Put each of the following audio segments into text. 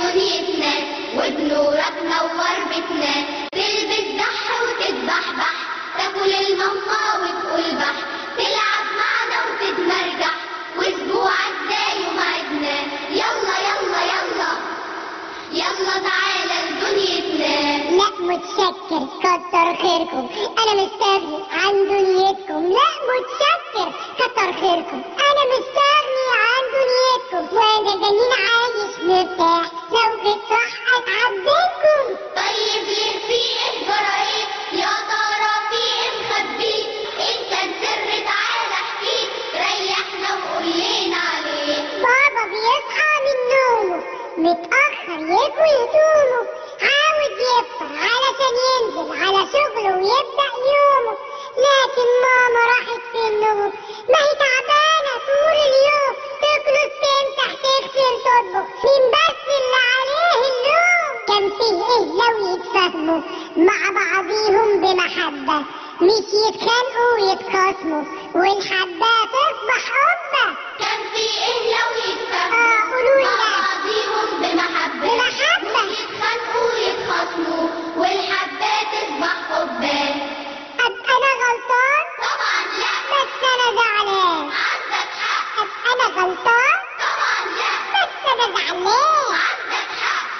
دنيتنا وبنورك نور بيتنا تلبس ضح وتتبحبح تاكل الماما وتقول بح تلعب معنا وتتمرجح واسبوعك زي ومعدنا يلا يلا يلا يلا تعالى لدنيتنا لا متشكر كتر خيركم انا مستغني عن دنيتكم لا متشكر كتر خيركم انا مستغني عن دنيتكم وانا جنين عايش مرتاح لو بتروح اتعب بيكم طيب ليه في ايه جرى ايه يا ترى في ايه مخبيه ان كان سر تعالى احكيه ريحنا وقول لنا عليه بابا بيصحى من نومه متأخر يكوي هدومه عاوز يفطر علشان ينزل على شغله ويبدأ يومه لكن ماما راحت في النوم ما هي تعبانة طول اليوم تكنس تمسح تغسل تطبخ مين بس اللي عليه اللوم كان فيه ايه لو يتفاهموا مع بعضيهم بمحبة مش يتخانقوا ويتخاصموا والحبة تصبح قبة كان في ايه لو يتفهموا آه، قولولي مع بقى. بعضيهم بمحبة بمحبة. مش يتخانقوا ويتخاصموا والحبات تصبح حبات أبقى أنا غلطان طبعا لا بس أنا زعلان عندك حق أبقى أنا غلطان طبعا لا بس أنا زعلان عندك حق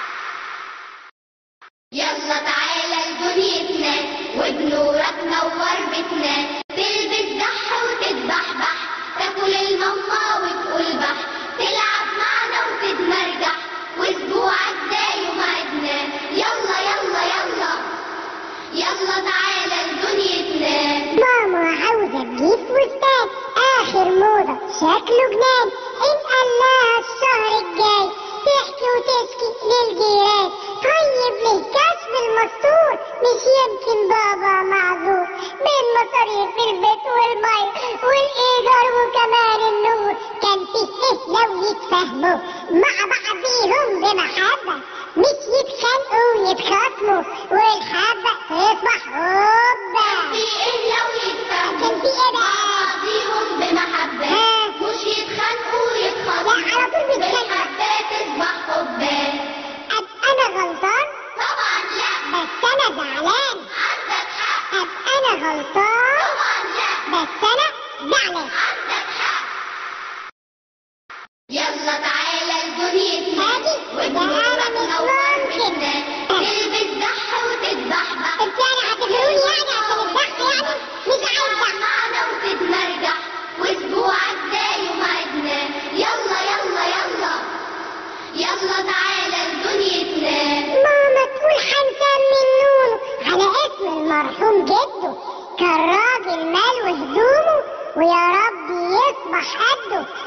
يلا تعالى لدنيتنا وبنورك نور بيتنا تلبس ضح وتتبحبح تاكل الماما وتقول بح تلعب معنا وتتمرجح واسبوعك زي ومعدنا يلا يلا يلا يلا تعالى لدنيتنا ماما عاوزة تجيب فستان آخر موضة شكله جنان إن قال لها الشهر الجاي تحكي وتشكي للجيران طيب ليه كشف المستور مش يمكن بابا معذور بين مصاريف البيت والمي والإيجار وكمان النور كان فيه إيه لو يتفاهموا مع بعضيهم بمحبة مش يتخانقوا ويتخاصموا والحبة تصبح هوبا في ايه لو يتفهموا كان في إيه بقى؟ مع بعضيهم بمحبة ها؟ مش يتخانقوا ويتخاصموا لا، على طول بيتخانقوا. والحبات تصبح حبات أبقى أنا غلطان طبعا لا بس أنا زعلان عندك حق أبقى أنا غلطان طبعا لا بس أنا زعلان عندك حق يلا تعالى لدنيتنا هادي، وبنورك ده أنا مش نور ممكن. بيتنا تلبس ضح وتتبحبح أنت يعني هتفرقوني يعني عشان الضحك يعني مش عايز تلعب ضحك معنا وتتمرجح واسبوعك زي ومعدنا يلا يلا يلا يلا تعالى لدنيتنا ماما تقول هنسمي النونو على اسم المرحوم جده كان راجل مال وهدومه ويا رب يصبح قده